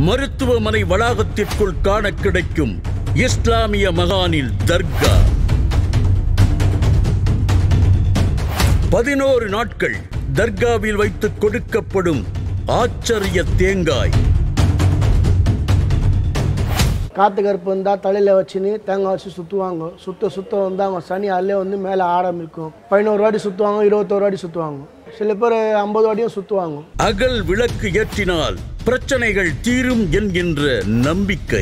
மருத்துவமனை வளாகத்திற்குள் காண கிடைக்கும் இஸ்லாமிய மகானில் தர்கா பதினோரு நாட்கள் தர்காவில் வைத்து கொடுக்கப்படும் ஆச்சரிய தேங்காய் காற்று கருப்பு வந்தால் தலையில் வச்சுன்னு தேங்காய் வச்சு சுற்றுவாங்க சுத்த சுத்த வந்து அவங்க சனி அல்லே வந்து மேலே ஆரம்பிக்கும் பதினோரு வாட்டி சுற்றுவாங்க இருபத்தோரு வாட்டி சுற்றுவாங்க சில பேர் ஐம்பது வாட்டியும் சுற்றுவாங்க அகல் விளக்கு ஏற்றினால் பிரச்சனைகள் தீரும் என்கின்ற நம்பிக்கை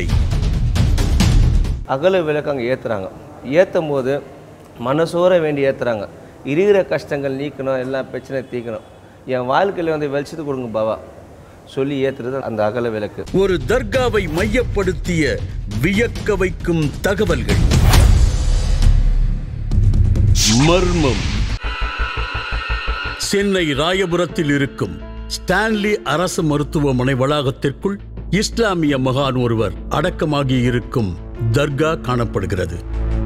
அகல விளக்கு அங்கே ஏற்றுறாங்க ஏற்றும் போது மனசோர வேண்டி ஏற்றுறாங்க இருக்கிற கஷ்டங்கள் நீக்கணும் எல்லா பிரச்சனை தீர்க்கணும் என் வாழ்க்கையில் வந்து வெளிச்சத்து கொடுங்க பாவா சொல்லி ஏற்றுறது அந்த அகல விளக்கு ஒரு தர்காவை மையப்படுத்திய வியக்க வைக்கும் தகவல்கள் மர்மம் சென்னை ராயபுரத்தில் இருக்கும் ஸ்டான்லி அரசு மருத்துவமனை வளாகத்திற்குள் இஸ்லாமிய மகான் ஒருவர் அடக்கமாகி இருக்கும் தர்கா காணப்படுகிறது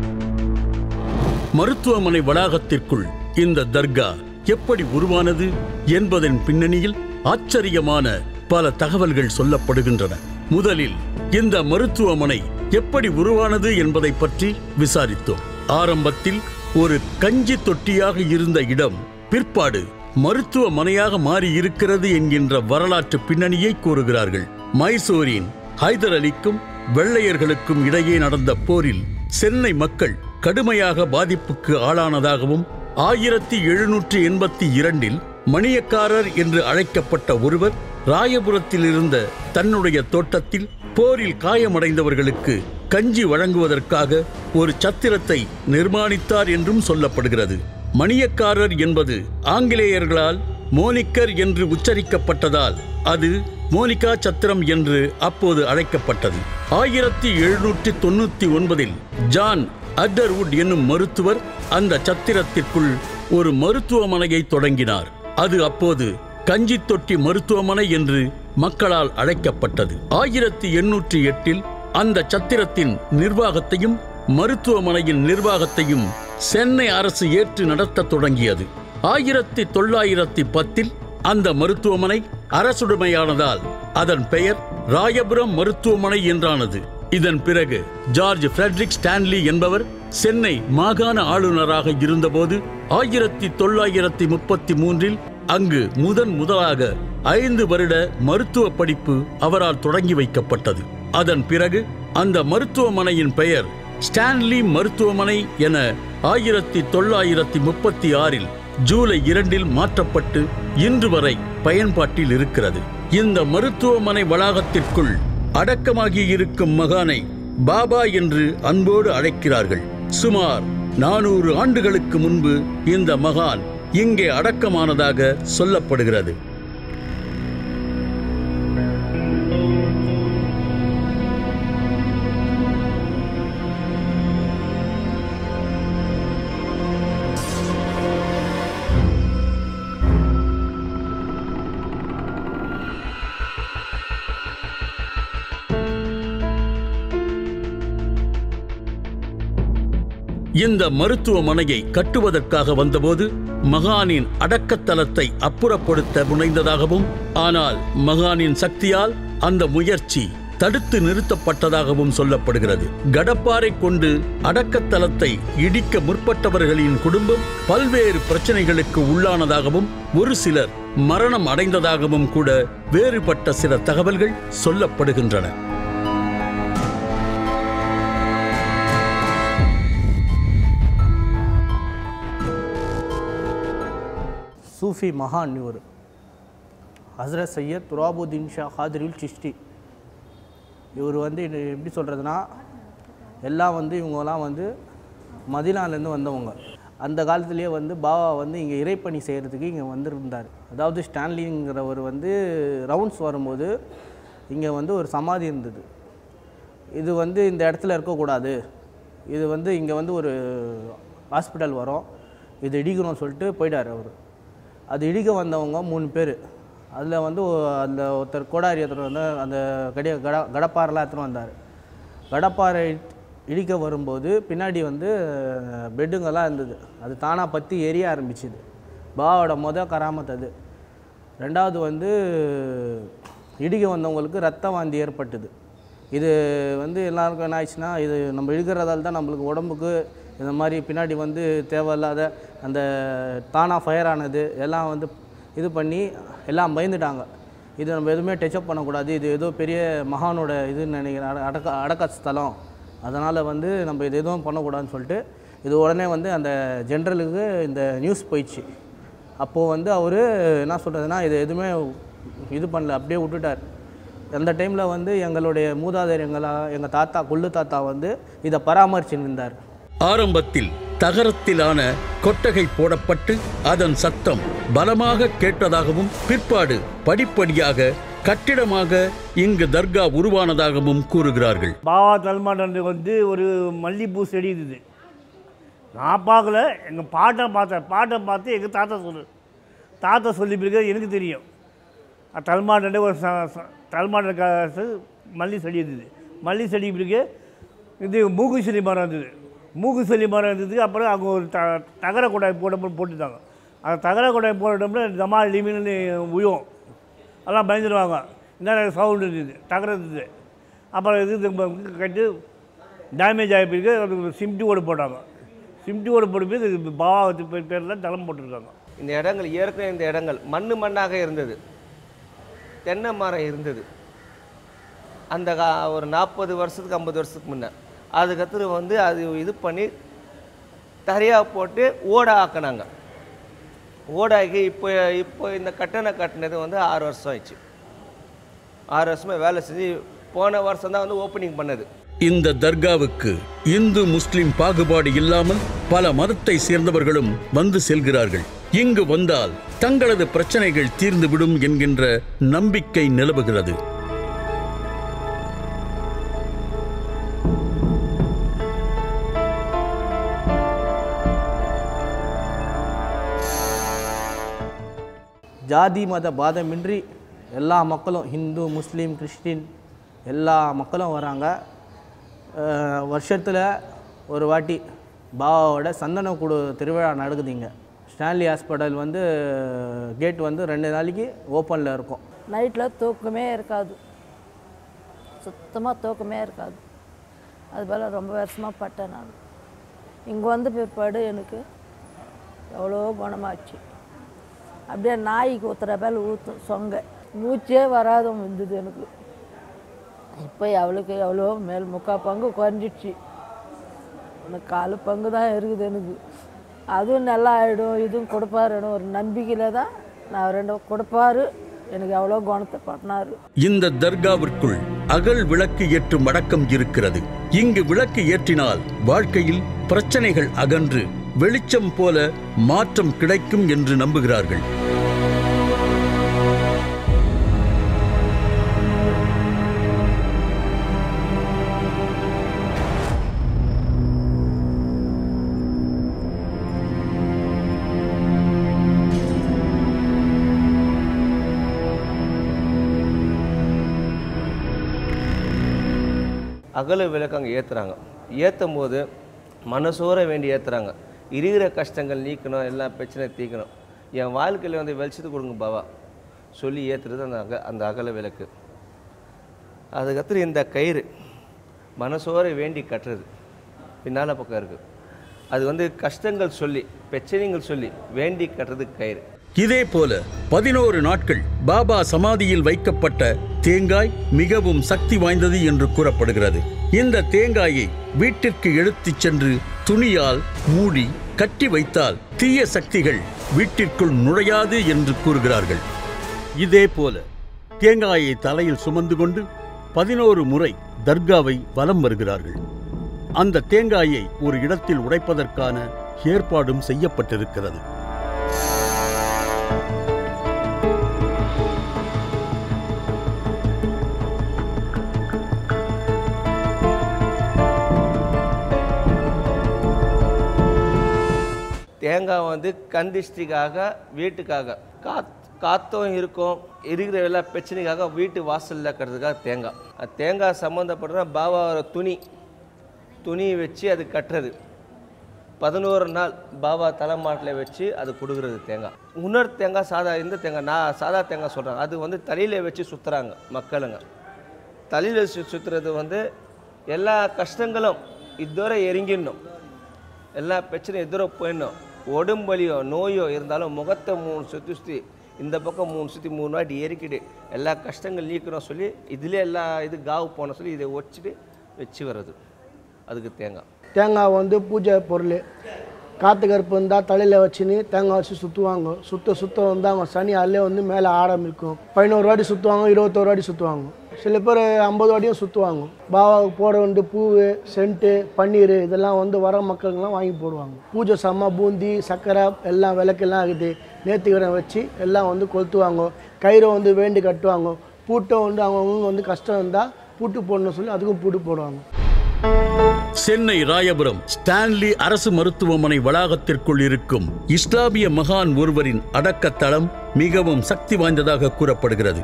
மருத்துவமனை வளாகத்திற்குள் இந்த தர்கா எப்படி உருவானது என்பதன் பின்னணியில் ஆச்சரியமான பல தகவல்கள் சொல்லப்படுகின்றன முதலில் இந்த மருத்துவமனை எப்படி உருவானது என்பதை பற்றி விசாரித்தோம் ஆரம்பத்தில் ஒரு கஞ்சி தொட்டியாக இருந்த இடம் பிற்பாடு மருத்துவமனையாக மாறி இருக்கிறது என்கின்ற வரலாற்று பின்னணியை கூறுகிறார்கள் மைசூரின் ஹைதர் அலிக்கும் வெள்ளையர்களுக்கும் இடையே நடந்த போரில் சென்னை மக்கள் கடுமையாக பாதிப்புக்கு ஆளானதாகவும் ஆயிரத்தி எழுநூற்றி எண்பத்தி இரண்டில் மணியக்காரர் என்று அழைக்கப்பட்ட ஒருவர் ராயபுரத்தில் இருந்த தன்னுடைய தோட்டத்தில் போரில் காயமடைந்தவர்களுக்கு கஞ்சி வழங்குவதற்காக ஒரு சத்திரத்தை நிர்மாணித்தார் என்றும் சொல்லப்படுகிறது மணியக்காரர் என்பது ஆங்கிலேயர்களால் மோனிக்கர் என்று உச்சரிக்கப்பட்டதால் அது மோனிகா சத்திரம் என்று அப்போது அழைக்கப்பட்டது ஆயிரத்தி எழுநூற்றி தொண்ணூத்தி ஒன்பதில் ஜான் அட்டர்வுட் என்னும் மருத்துவர் அந்த சத்திரத்திற்குள் ஒரு மருத்துவமனையை தொடங்கினார் அது அப்போது கஞ்சி தொட்டி மருத்துவமனை என்று மக்களால் அழைக்கப்பட்டது ஆயிரத்தி எண்ணூற்றி எட்டில் அந்த சத்திரத்தின் நிர்வாகத்தையும் மருத்துவமனையின் நிர்வாகத்தையும் சென்னை அரசு ஏற்று நடத்தத் தொடங்கியது ஆயிரத்தி தொள்ளாயிரத்தி பத்தில் அந்த மருத்துவமனை அரசுடைமையானதால் அதன் பெயர் ராயபுரம் மருத்துவமனை என்றானது இதன் பிறகு ஜார்ஜ் ஃபிரெட்ரிக் ஸ்டான்லி என்பவர் சென்னை மாகாண ஆளுநராக இருந்தபோது ஆயிரத்தி தொள்ளாயிரத்தி முப்பத்தி மூன்றில் அங்கு முதன் முதலாக ஐந்து வருட மருத்துவ படிப்பு அவரால் தொடங்கி வைக்கப்பட்டது அதன் பிறகு அந்த மருத்துவமனையின் பெயர் ஸ்டான்லி மருத்துவமனை என ஆயிரத்தி தொள்ளாயிரத்தி முப்பத்தி ஆறில் ஜூலை இரண்டில் மாற்றப்பட்டு இன்று வரை பயன்பாட்டில் இருக்கிறது இந்த மருத்துவமனை வளாகத்திற்குள் அடக்கமாகி இருக்கும் மகானை பாபா என்று அன்போடு அழைக்கிறார்கள் சுமார் நானூறு ஆண்டுகளுக்கு முன்பு இந்த மகான் இங்கே அடக்கமானதாக சொல்லப்படுகிறது இந்த மருத்துவமனையை கட்டுவதற்காக வந்தபோது மகானின் அடக்கத்தலத்தை அப்புறப்படுத்த முனைந்ததாகவும் ஆனால் மகானின் சக்தியால் அந்த முயற்சி தடுத்து நிறுத்தப்பட்டதாகவும் சொல்லப்படுகிறது கடப்பாரை கொண்டு அடக்கத்தலத்தை இடிக்க முற்பட்டவர்களின் குடும்பம் பல்வேறு பிரச்சனைகளுக்கு உள்ளானதாகவும் ஒரு சிலர் மரணம் அடைந்ததாகவும் கூட வேறுபட்ட சில தகவல்கள் சொல்லப்படுகின்றன சூஃபி மகான் இவர் ஹஸ்ரத் சையத் துராபுதீன் ஷா ஹாதிரில் சிஷ்டி இவர் வந்து இது எப்படி சொல்கிறதுனா எல்லாம் வந்து இவங்கெல்லாம் வந்து மதினாலேருந்து வந்தவங்க அந்த காலத்துலேயே வந்து பாபா வந்து இங்கே இறைப்பணி செய்கிறதுக்கு இங்கே வந்திருந்தார் அதாவது ஸ்டான்லிங்கிறவர் வந்து ரவுண்ட்ஸ் வரும்போது இங்கே வந்து ஒரு சமாதி இருந்தது இது வந்து இந்த இடத்துல இருக்கக்கூடாது இது வந்து இங்கே வந்து ஒரு ஹாஸ்பிட்டல் வரும் இது இடிக்கணும்னு சொல்லிட்டு போயிட்டார் அவர் அது இடிக்க வந்தவங்க மூணு பேர் அதில் வந்து ஒ- அந்த ஒருத்தர் கோடாரி எடுத்துகிட்டு வந்து அந்த கடிய கட கடப்பாரெல்லாம் எடுத்துகிட்டு வந்தார் கடப்பாறை இடிக்க வரும்போது பின்னாடி வந்து பெட்டுங்கெல்லாம் இருந்தது அது தானாக பற்றி எரிய ஆரம்பிச்சுது பாவோட மொதல் கராமத் அது ரெண்டாவது வந்து இடிக்க வந்தவங்களுக்கு ரத்த வாந்தி ஏற்பட்டது இது வந்து எல்லாருக்கும் என்ன ஆயிடுச்சுன்னா இது நம்ம இழுக்கிறதால தான் நம்மளுக்கு உடம்புக்கு இந்த மாதிரி பின்னாடி வந்து தேவையில்லாத அந்த தானாக ஃபயர் ஆனது எல்லாம் வந்து இது பண்ணி எல்லாம் பயந்துட்டாங்க இது நம்ம எதுவுமே டச்சப் பண்ணக்கூடாது இது ஏதோ பெரிய மகானோட இதுன்னு நினைக்கிறேன் அட- அடக்க அடக்க ஸ்தலம் அதனால் வந்து நம்ம இது எதுவும் பண்ணக்கூடாதுன்னு சொல்லிட்டு இது உடனே வந்து அந்த ஜென்ரலுக்கு இந்த நியூஸ் போயிடுச்சு அப்போது வந்து அவர் என்ன சொல்கிறதுனா இது எதுவுமே இது பண்ணல அப்படியே விட்டுட்டார் அந்த டைமில் வந்து எங்களுடைய மூதாதையர் எங்களா எங்கள் தாத்தா கொள்ளு தாத்தா வந்து இதை பராமரிச்சுன்னு இருந்தார் ஆரம்பத்தில் தகரத்திலான கொட்டகை போடப்பட்டு அதன் சத்தம் பலமாக கேட்டதாகவும் பிற்பாடு படிப்படியாக கட்டிடமாக இங்கு தர்கா உருவானதாகவும் கூறுகிறார்கள் பாவா தல்மாண்டு வந்து ஒரு மல்லிகைப்பூ செடி இருந்தது நான் பார்க்கல எங்கள் பாட்டை பார்த்தேன் பாட்டை பார்த்து எங்கள் தாத்தா சொல்லு தாத்தா சொல்லி பிறகு எனக்கு தெரியும் தல்மாண்டு ஒரு தல்மாண்ட காசு மல்லி செடி இருந்தது மல்லி செடி பிறகு இது மூக்கு செடி மரம் இருந்தது மூக்கு செடி மரம் இருந்தது அப்புறம் அங்கே ஒரு த தகர குடாய் போட போட்டுட்டாங்க அந்த தகர குடாய் போட்டோம்னா தமா லிமின்னு உயும் எல்லாம் பயந்துடுவாங்க இந்த சவுண்டு இருந்தது தகர இருந்தது அப்புறம் இது இது கட்டி டேமேஜ் ஆகி பிறகு அது சிம்டி ஓடு போட்டாங்க சிம்டி ஓடு போட்டு பிறகு இது பாவத்து பேரில் தளம் போட்டிருக்காங்க இந்த இடங்கள் ஏற்கனவே இந்த இடங்கள் மண்ணு மண்ணாக இருந்தது தென்னை மரம் இருந்தது அந்த கா ஒரு நாற்பது வருஷத்துக்கு ஐம்பது வருஷத்துக்கு முன்னே அதுக்கப்புற வந்து அது இது பண்ணி தரையாக போட்டு ஓடை ஆக்கினாங்க ஓடாக்கி இப்போ இப்போ இந்த கட்டணை கட்டினது வந்து ஆறு வருஷம் ஆயிடுச்சு ஆறு வருஷமாக வேலை செஞ்சு போன வருஷம் தான் வந்து ஓப்பனிங் பண்ணது இந்த தர்காவுக்கு இந்து முஸ்லிம் பாகுபாடு இல்லாமல் பல மதத்தை சேர்ந்தவர்களும் வந்து செல்கிறார்கள் இங்கு வந்தால் தங்களது பிரச்சனைகள் தீர்ந்துவிடும் என்கின்ற நம்பிக்கை நிலவுகிறது ஜாதி மத பாதமின்றி எல்லா மக்களும் ஹிந்து முஸ்லீம் கிறிஸ்டின் எல்லா மக்களும் வராங்க வருஷத்தில் ஒரு வாட்டி பாபாவோட சந்தனக்கூடு திருவிழா நடக்குதுங்க ஸ்டான்லி ஹாஸ்பிட்டல் வந்து கேட் வந்து ரெண்டு நாளைக்கு ஓப்பனில் இருக்கும் நைட்டில் தூக்கமே இருக்காது சுத்தமாக தூக்கமே இருக்காது அது போல் ரொம்ப வருஷமாக பட்டேன் நான் இங்கே வந்த பிற்பாடு எனக்கு எவ்வளோ குணமாச்சு அப்படியே நாய்க்கு ஊற்றுற பேல் ஊற்றும் சொங்க மூச்சே வராத இருந்தது எனக்கு இப்போ அவளுக்கு எவ்வளோ மேல் முக்கால் பங்கு குறைஞ்சிடுச்சு எனக்கு காலு பங்கு தான் இருக்குது எனக்கு அதுவும் நல்லா ஆகிடும் இதுவும் கொடுப்பாருன்னு ஒரு நம்பிக்கையில் தான் நான் ரெண்டும் கொடுப்பாரு எனக்கு எவ்வளோ குணத்தை பண்ணாரு இந்த தர்காவிற்குள் அகல் விளக்கு ஏற்றும் வழக்கம் இருக்கிறது இங்கு விளக்கு ஏற்றினால் வாழ்க்கையில் பிரச்சனைகள் அகன்று வெளிச்சம் போல மாற்றம் கிடைக்கும் என்று நம்புகிறார்கள் அகல விளக்கு அங்கே ஏற்றுறாங்க ஏற்றும் போது மனசோர வேண்டி ஏற்றுறாங்க இருக்கிற கஷ்டங்கள் நீக்கணும் எல்லா பிரச்சனையும் தீர்க்கணும் என் வாழ்க்கையில் வந்து வெளிச்சத்து கொடுங்க பாவா சொல்லி ஏற்றுறது அந்த அக அந்த அகல விளக்கு அதுக்கப்புறம் இந்த கயிறு மனசோர வேண்டி கட்டுறது பின்னால் பக்கம் இருக்குது அது வந்து கஷ்டங்கள் சொல்லி பிரச்சனைகள் சொல்லி வேண்டி கட்டுறது கயிறு இதே போல பதினோரு நாட்கள் பாபா சமாதியில் வைக்கப்பட்ட தேங்காய் மிகவும் சக்தி வாய்ந்தது என்று கூறப்படுகிறது இந்த தேங்காயை வீட்டிற்கு எடுத்துச் சென்று துணியால் மூடி கட்டி வைத்தால் தீய சக்திகள் வீட்டிற்குள் நுழையாது என்று கூறுகிறார்கள் இதே போல தேங்காயை தலையில் சுமந்து கொண்டு பதினோரு முறை தர்காவை வலம் வருகிறார்கள் அந்த தேங்காயை ஒரு இடத்தில் உடைப்பதற்கான ஏற்பாடும் செய்யப்பட்டிருக்கிறது தேங்காய் வந்து கந்திஷ்டிக்காக வீட்டுக்காக காத் காத்தும் இருக்கும் இருக்கிற எல்லா பிரச்சனைக்காக வீட்டு வாசலில் இருக்கிறதுக்காக தேங்காய் அது தேங்காய் சம்மந்தப்பட்ட பாபாவோட துணி துணி வச்சு அது கட்டுறது பதினோரு நாள் பாபா தலைமாட்டில் வச்சு அது கொடுக்குறது தேங்காய் இன்னொரு தேங்காய் சாதா இந்த தேங்காய் நான் சாதா தேங்காய் சொல்கிறேன் அது வந்து தலையில் வச்சு சுற்றுறாங்க மக்களுங்க தலையில் சு சுற்றுறது வந்து எல்லா கஷ்டங்களும் இதோட இறங்கிடணும் எல்லா பிரச்சனையும் எதிர போயிடணும் உடம்பலியோ நோயோ இருந்தாலும் முகத்தை மூணு சுற்றி சுற்றி இந்த பக்கம் மூணு சுற்றி மூணு வாட்டி எரிக்கிட்டு எல்லா கஷ்டங்கள் நீக்கணும் சொல்லி இதிலே எல்லா இது காவு போன சொல்லி இதை ஒச்சிட்டு வச்சு வர்றது அதுக்கு தேங்காய் தேங்காய் வந்து பூஜை பொருள் காற்று கருப்பு இருந்தால் தலையில் வச்சுன்னு தேங்காய் வச்சு சுற்றுவாங்க சுத்த சுத்த வந்து அவங்க சனி அல்லே வந்து மேலே ஆரம்பிக்கும் பதினோரு வாட்டி சுற்றுவாங்க இருபத்தோரு வாட்டி சுற்றுவாங்க சில பேர் ஐம்பது வாட்டியும் சுற்றுவாங்க பாபாவுக்கு போட வந்து பூ சென்ட்டு பன்னீர் இதெல்லாம் வந்து வர மக்களுக்கெல்லாம் வாங்கி போடுவாங்க பூஜை செம்ம பூந்தி சர்க்கரை எல்லாம் விளக்கெல்லாம் இருக்குது நேர்த்திக்கடன் வச்சு எல்லாம் வந்து கொளுத்துவாங்க கயிறை வந்து வேண்டி கட்டுவாங்க பூட்டை வந்து அவங்கவுங்க வந்து கஷ்டம் இருந்தால் பூட்டு போடணும்னு சொல்லி அதுக்கும் பூட்டு போடுவாங்க சென்னை ராயபுரம் ஸ்டான்லி அரசு மருத்துவமனை வளாகத்திற்குள் இருக்கும் இஸ்லாமிய மகான் ஒருவரின் அடக்கத்தளம் மிகவும் சக்தி வாய்ந்ததாக கூறப்படுகிறது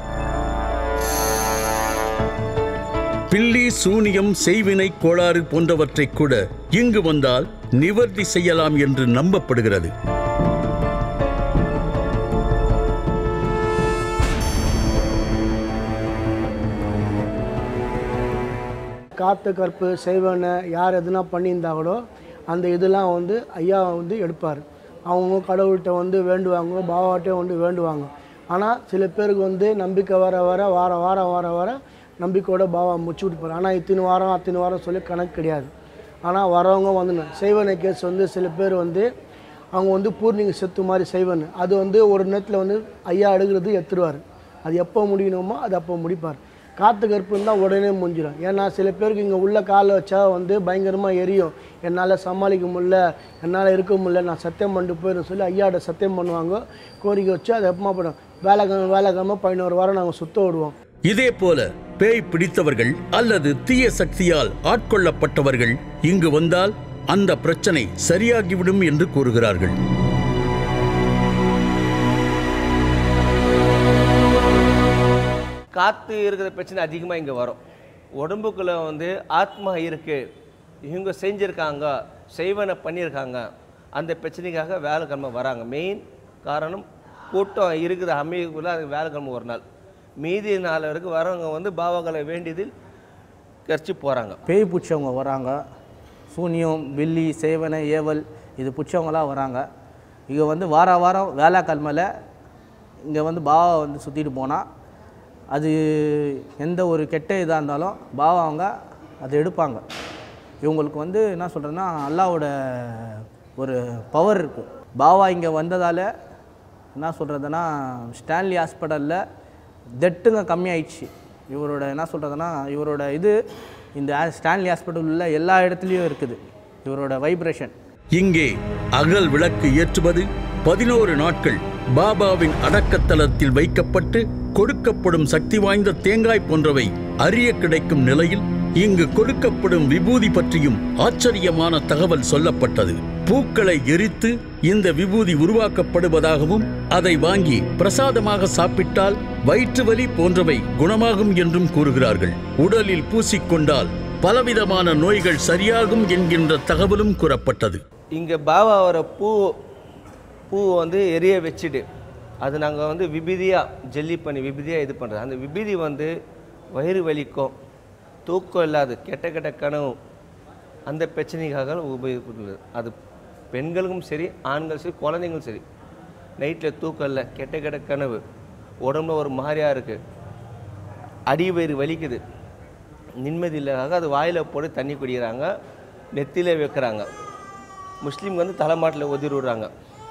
பில்லி சூனியம் செய்வினை கோளாறு போன்றவற்றை கூட இங்கு வந்தால் நிவர்த்தி செய்யலாம் என்று நம்பப்படுகிறது காற்று கற்பு செய்வனை யார் எதுனா பண்ணியிருந்தாங்களோ அந்த இதெல்லாம் வந்து ஐயா வந்து எடுப்பார் அவங்க கடவுள்கிட்ட வந்து வேண்டுவாங்க பாபாட்டே வந்து வேண்டுவாங்க ஆனால் சில பேருக்கு வந்து நம்பிக்கை வர வர வார வாரம் வர வர நம்பிக்கையோட பாபா முடிச்சு விட்டுப்பார் ஆனால் இத்தனை வாரம் அத்தனை வாரம் சொல்லி கணக்கு கிடையாது ஆனால் வரவங்க வந்து செய்வனை கேஸ் வந்து சில பேர் வந்து அவங்க வந்து பூர்ணிங்க செத்து மாதிரி செய்வன் அது வந்து ஒரு நேரத்தில் வந்து ஐயா எடுக்கிறது எடுத்துருவார் அது எப்போ முடியணுமோ அது அப்போ முடிப்பார் காற்று கருப்பு இருந்தால் உடனே முடிஞ்சிடும் ஏன்னா சில பேருக்கு இங்கே உள்ள காலை வச்சா வந்து பயங்கரமாக எரியும் என்னால் சமாளிக்க முடியல என்னால் இருக்க முடியல நான் சத்தியம் பண்ணிட்டு போயிடும் சொல்லி ஐயாட்ட சத்தியம் பண்ணுவாங்க கோரிக்கை வச்சு அதை எப்பமா போடும் வேலைக்கிழமை வேலைக்கிழமை பதினோரு வாரம் நாங்கள் சுத்த விடுவோம் இதே போல பேய் பிடித்தவர்கள் அல்லது தீய சக்தியால் ஆட்கொள்ளப்பட்டவர்கள் இங்கு வந்தால் அந்த பிரச்சனை சரியாகிவிடும் என்று கூறுகிறார்கள் காற்று இருக்கிற பிரச்சனை அதிகமாக இங்கே வரும் உடம்புக்குள்ளே வந்து ஆத்மா இருக்குது இவங்க செஞ்சுருக்காங்க செய்வனை பண்ணியிருக்காங்க அந்த பிரச்சனைக்காக வேலைக்கிழமை வராங்க மெயின் காரணம் கூட்டம் இருக்குது அமையக்குள்ளே அது வேலைக்கிழமை ஒரு நாள் மீதி நாள் வரைக்கும் வரவங்க வந்து பாபாக்களை வேண்டியதில் கரிச்சு போகிறாங்க பேய் பிடிச்சவங்க வராங்க சூனியம் வெள்ளி சேவனை ஏவல் இது பிடிச்சவங்களாம் வராங்க இங்கே வந்து வார வாரம் வேலைக்கிழமையில் இங்கே வந்து பாவா வந்து சுற்றிட்டு போனால் அது எந்த ஒரு கெட்ட இதாக இருந்தாலும் பாவா அவங்க அதை எடுப்பாங்க இவங்களுக்கு வந்து என்ன சொல்கிறேன்னா அல்லாவோட ஒரு பவர் இருக்குது பாவா இங்கே வந்ததால் என்ன சொல்கிறதுனா ஸ்டான்லி ஹாஸ்பிட்டலில் டெட்டுங்க கம்மியாயிடுச்சு இவரோட என்ன சொல்கிறதுனா இவரோட இது இந்த ஆ- ஸ்டான்லி ஹாஸ்பிட்டல் உள்ள எல்லா இடத்துலையும் இருக்குது இவரோட வைப்ரேஷன் இங்கே அகல் விளக்கு ஏற்றுவது பதினோரு நாட்கள் பாபாவின் அடக்கத்தலத்தில் வைக்கப்பட்டு கொடுக்கப்படும் சக்தி வாய்ந்த தேங்காய் போன்றவை அறிய கிடைக்கும் நிலையில் இங்கு கொடுக்கப்படும் விபூதி பற்றியும் ஆச்சரியமான தகவல் சொல்லப்பட்டது பூக்களை எரித்து இந்த விபூதி உருவாக்கப்படுவதாகவும் அதை வாங்கி பிரசாதமாக சாப்பிட்டால் வயிற்று வலி போன்றவை குணமாகும் என்றும் கூறுகிறார்கள் உடலில் பூசிக்கொண்டால் பலவிதமான நோய்கள் சரியாகும் என்கின்ற தகவலும் கூறப்பட்டது இங்கே பாபாவோட பூ பூ வந்து எரிய வச்சுட்டு அது நாங்கள் வந்து விபூதியாக ஜெல்லி பண்ணி விபூதியாக இது பண்ணுறது அந்த விபூதி வந்து வயிறு வலிக்கும் தூக்கம் இல்லாது கெட்ட கெட்ட கனவு அந்த பிரச்சனைக்காக உபயோகப்படுது அது பெண்களுக்கும் சரி ஆண்கள் சரி குழந்தைங்களும் சரி நைட்டில் தூக்கம் இல்லை கெட்ட கெட்ட கனவு உடம்புல ஒரு மாதிரியா இருக்குது அடி வயிறு வலிக்குது நிம்மதி இல்லாத அது வாயில் போட்டு தண்ணி குடிக்கிறாங்க நெத்தியில் வைக்கிறாங்க முஸ்லீம் வந்து தலைமாட்டில் உதிரி விடுறாங்க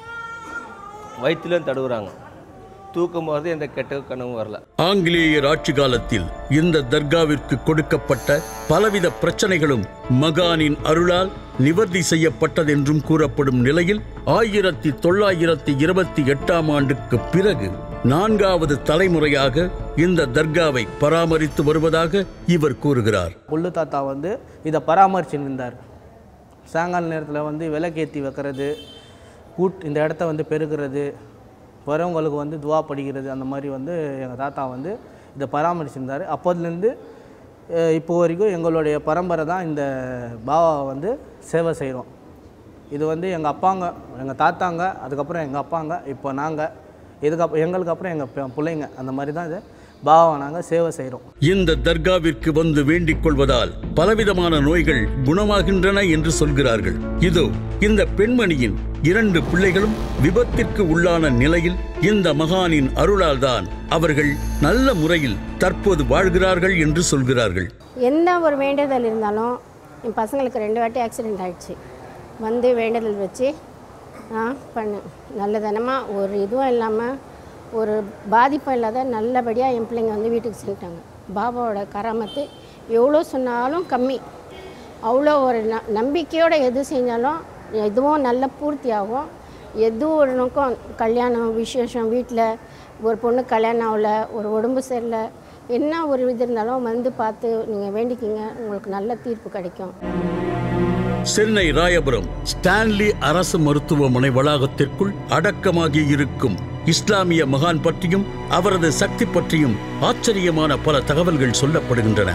வயிற்றுலையும் தடுவுறாங்க தூக்கம் போகிறது எந்த கெட்ட கனவும் வரல ஆங்கிலேயர் ஆட்சி காலத்தில் இந்த தர்காவிற்கு கொடுக்கப்பட்ட பலவித பிரச்சனைகளும் மகானின் அருளால் நிவர்த்தி செய்யப்பட்டதென்றும் கூறப்படும் நிலையில் ஆயிரத்தி தொள்ளாயிரத்தி இருபத்தி எட்டாம் ஆண்டுக்கு பிறகு நான்காவது தலைமுறையாக இந்த தர்காவை பராமரித்து வருவதாக இவர் கூறுகிறார் புல்லு தாத்தா வந்து இதை பராமரிச்சுன்னு இருந்தார் சாயங்கால நேரத்தில் வந்து விளக்கேற்றி வைக்கிறது கூட் இந்த இடத்த வந்து பெருக்கிறது வரவங்களுக்கு வந்து துவா படிக்கிறது அந்த மாதிரி வந்து எங்கள் தாத்தா வந்து இதை பராமரிச்சிருந்தார் அப்போதுலேருந்து அஹ், இப்போ வரைக்கும் எங்களுடைய பரம்பரை தான் இந்த பாபாவை வந்து சேவை செய்கிறோம் இது வந்து எங்கள் அப்பாங்க எங்கள் தாத்தாங்க அதுக்கப்புறம் எங்கள் அப்பாங்க இப்போ நாங்கள் இதுக்கப்புறம் எங்களுக்கு அப்புறம் எங்கள் பிள்ளைங்க அந்த மாதிரி தான் இது பாபாவை நாங்கள் சேவை செய்கிறோம் இந்த தர்காவிற்கு வந்து வேண்டிக் கொள்வதால் பலவிதமான நோய்கள் குணமாகின்றன என்று சொல்கிறார்கள் இதோ இந்த பெண்மணியின் இரண்டு பிள்ளைகளும் விபத்திற்கு உள்ளான நிலையில் இந்த மகானின் அருளால் தான் அவர்கள் நல்ல முறையில் தற்போது வாழ்கிறார்கள் என்று சொல்கிறார்கள் எந்த ஒரு வேண்டுதல் இருந்தாலும் என் பசங்களுக்கு ரெண்டு வாட்டி ஆக்சிடெண்ட் ஆயிடுச்சு வந்து வேண்டுதல் வச்சு நான் பண்ணேன் நல்லதனமாக ஒரு இதுவும் இல்லாமல் ஒரு பாதிப்பும் இல்லாத நல்லபடியாக என் பிள்ளைங்க வந்து வீட்டுக்கு செஞ்சிட்டாங்க பாபாவோட கராமத்து எவ்வளோ சொன்னாலும் கம்மி அவ்வளோ ஒரு ந நம்பிக்கையோடு எது செஞ்சாலும் எதுவும் நல்ல பூர்த்தி ஆகும் எது ஒரு நோக்கம் கல்யாணம் விசேஷம் வீட்டில் ஒரு பொண்ணு கல்யாணம் ஆகல ஒரு உடம்பு சரியில்லை என்ன ஒரு இது இருந்தாலும் வந்து பார்த்து நீங்கள் வேண்டிக்கிங்க உங்களுக்கு நல்ல தீர்ப்பு கிடைக்கும் சென்னை ராயபுரம் ஸ்டான்லி அரசு மருத்துவமனை வளாகத்திற்குள் அடக்கமாகி இருக்கும் இஸ்லாமிய மகான் பற்றியும் அவரது சக்தி பற்றியும் ஆச்சரியமான பல தகவல்கள் சொல்லப்படுகின்றன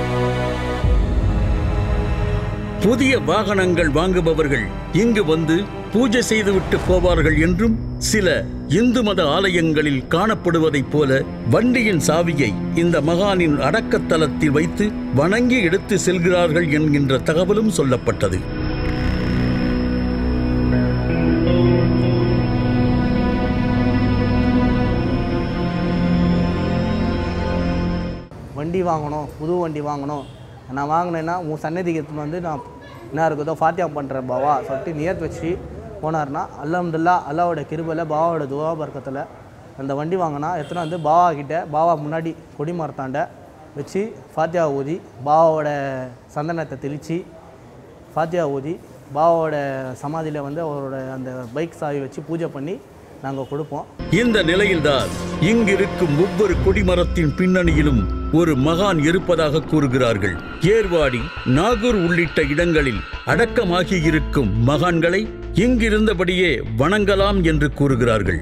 புதிய வாகனங்கள் வாங்குபவர்கள் இங்கு வந்து பூஜை செய்துவிட்டு போவார்கள் என்றும் சில இந்து மத ஆலயங்களில் காணப்படுவதைப் போல வண்டியின் சாவியை இந்த மகானின் அடக்கத்தலத்தில் வைத்து வணங்கி எடுத்து செல்கிறார்கள் என்கின்ற தகவலும் சொல்லப்பட்டது வண்டி வாங்கணும் புது வண்டி வாங்கணும் நான் வாங்கினேன்னா உன் சன்னதிக்கு எடுத்துன்னு வந்து நான் என்ன இருக்குதோ ஃபாத்தியா பண்ணுறேன் பாவா சொல்லிட்டு நியத் வச்சு போனார்னா அல்ஹம்துல்லா அல்லாவோட கிருபையில் பாவாவோட துவா பர்க்கத்தில் அந்த வண்டி வாங்கினா எத்தனை வந்து பாவா கிட்ட பாவா முன்னாடி கொடிமரத்தாண்ட வச்சு ஃபாத்தியா ஊதி பாவாவோட சந்தனத்தை தெளித்து ஃபாத்தியா ஊதி பாபாவோட சமாதியில் வந்து அவரோட அந்த பைக் சாவி வச்சு பூஜை பண்ணி நாங்கள் கொடுப்போம் இந்த நிலையில்தான் இங்கிருக்கும் ஒவ்வொரு கொடிமரத்தின் பின்னணியிலும் ஒரு மகான் இருப்பதாக கூறுகிறார்கள் ஏர்வாடி நாகூர் உள்ளிட்ட இடங்களில் அடக்கமாகி இருக்கும் மகான்களை இங்கிருந்தபடியே வணங்கலாம் என்று கூறுகிறார்கள்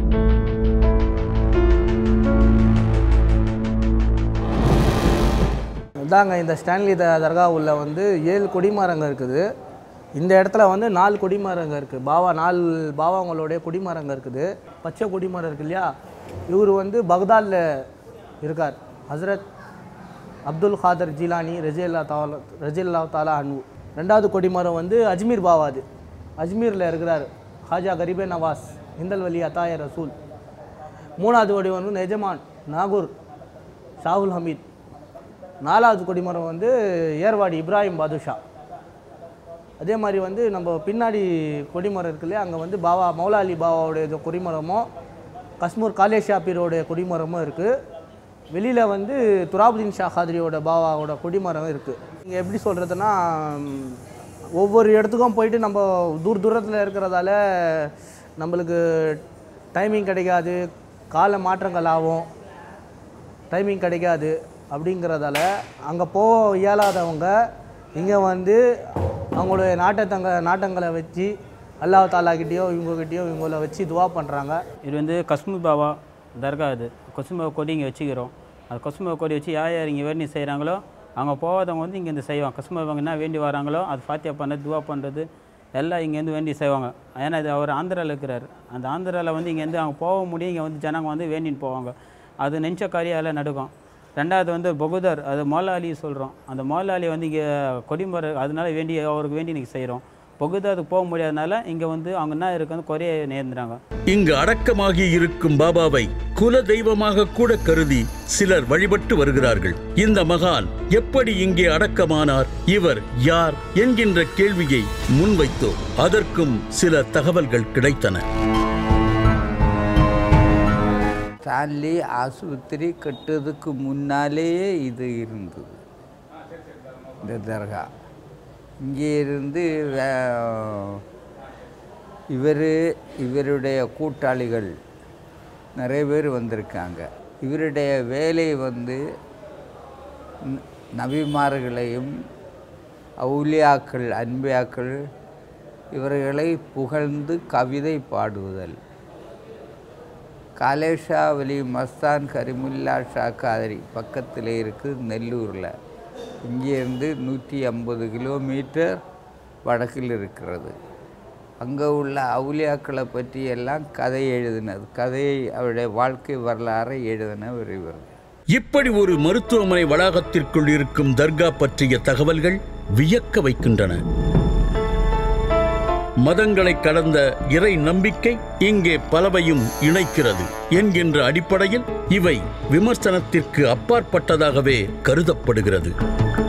இதாங்க இந்த ஸ்டான்லி த தர்கா உள்ள வந்து ஏழு கொடிமரங்க இருக்குது இந்த இடத்துல வந்து நாலு கொடிமரங்க இருக்குது பாவா நாலு பாவாங்களுடைய கொடிமரங்க இருக்குது பச்சை கொடிமரம் இருக்கு இல்லையா இவர் வந்து பக்தாதில் இருக்கார் ஹஸ்ரத் அப்துல் காதர் ஜிலானி ரஜில்லா தாலா ரஜில்லா தாலா அன்வு ரெண்டாவது கொடிமரம் வந்து அஜ்மீர் பாவாது அஜ்மீரில் இருக்கிறார் ஹாஜா கரீபே நவாஸ் இந்தல் வலி அத்தாய ரசூல் மூணாவது கொடி வந்து நெஜமான் நாகூர் ஷாகுல் ஹமீத் நாலாவது கொடிமரம் வந்து ஏர்வாடி இப்ராஹிம் பாதுஷா அதே மாதிரி வந்து நம்ம பின்னாடி கொடிமரம் இருக்கு இல்லையா அங்கே வந்து பாபா மௌலாலி பாபாவுடைய இது கொடிமரமும் கஸ்மூர் காலேஷா பீரோடைய கொடிமரமும் இருக்குது வெளியில் வந்து துராபுதீன் ஷா காதிரியோட பாபாவோட கொடிமரம் இருக்குது இங்கே எப்படி சொல்கிறதுனா ஒவ்வொரு இடத்துக்கும் போயிட்டு நம்ம தூர தூரத்தில் இருக்கிறதால நம்மளுக்கு டைமிங் கிடைக்காது கால மாற்றங்கள் ஆகும் டைமிங் கிடைக்காது அப்படிங்கிறதால அங்கே போக இயலாதவங்க இங்கே வந்து அவங்களுடைய நாட்டத்தங்க நாட்டங்களை வச்சு அல்லாஹ் தாலாக்கிட்டேயோ இவங்ககிட்டயோ இவங்கள வச்சு துவா பண்ணுறாங்க இது வந்து கஸ்மூர் பாபா தர்கா இது கொசும் பாபா கொடி இங்கே வச்சுக்கிறோம் அது கொசும் பாபா கொடி வச்சு யார் யார் இங்கே வேண்டி செய்கிறாங்களோ அவங்க போகாதவங்க வந்து இங்கேருந்து செய்வாங்க கஸ்மூர் பாபாங்க என்ன வேண்டி வராங்களோ அது ஃபாத்தியா பண்ணது துவா பண்ணுறது எல்லாம் இங்கேருந்து வேண்டி செய்வாங்க ஏன்னா இது அவர் ஆந்திராவில் இருக்கிறார் அந்த ஆந்திராவில் வந்து இங்கேருந்து அவங்க போக முடியும் இங்கே வந்து ஜனங்க வந்து வேண்டின்னு போவாங்க அது நெஞ்ச காரியம் எல்லாம் நடக்கும் ரெண்டாவது வந்து பகுதர் அது மௌலாலி சொல்கிறோம் அந்த மௌலாலி வந்து இங்கே கொடிமரம் அதனால வேண்டி அவருக்கு வேண்டி இன்றைக்கி செய்கிறோம் பகுதாருக்கு போக முடியாதனால இங்கே வந்து அவங்க என்ன இருக்கு வந்து குறைய நேர்ந்துறாங்க இங்கு அடக்கமாகி இருக்கும் பாபாவை குல தெய்வமாக கூட கருதி சிலர் வழிபட்டு வருகிறார்கள் இந்த மகான் எப்படி இங்கே அடக்கமானார் இவர் யார் என்கின்ற கேள்வியை முன்வைத்தோம் அதற்கும் சில தகவல்கள் கிடைத்தன ஸ்டான்லி ஆஸ்பத்திரி கட்டுறதுக்கு முன்னாலேயே இது இருந்தது இந்த தர்கா இங்கே இருந்து இவர் இவருடைய கூட்டாளிகள் நிறைய பேர் வந்திருக்காங்க இவருடைய வேலை வந்து ந- நபிமார்களையும் அவுலியாக்கள் அன்பியாக்கள் இவர்களை புகழ்ந்து கவிதை பாடுவதல் காலேஷா வலி மஸ்தான் கரிமுல்லா ஷா காதிரி பக்கத்தில் இருக்குது நெல்லூரில் இங்கேருந்து நூற்றி ஐம்பது கிலோமீட்டர் வடக்கில் இருக்கிறது அங்கே உள்ள அவுலியாக்களை பற்றி எல்லாம் கதை எழுதினது கதையை அவருடைய வாழ்க்கை வரலாறை எழுதினவர் இவர் இப்படி ஒரு மருத்துவமனை வளாகத்திற்குள் இருக்கும் தர்கா பற்றிய தகவல்கள் வியக்க வைக்கின்றன மதங்களை கடந்த இறை நம்பிக்கை இங்கே பலவையும் இணைக்கிறது என்கின்ற அடிப்படையில் இவை விமர்சனத்திற்கு அப்பாற்பட்டதாகவே கருதப்படுகிறது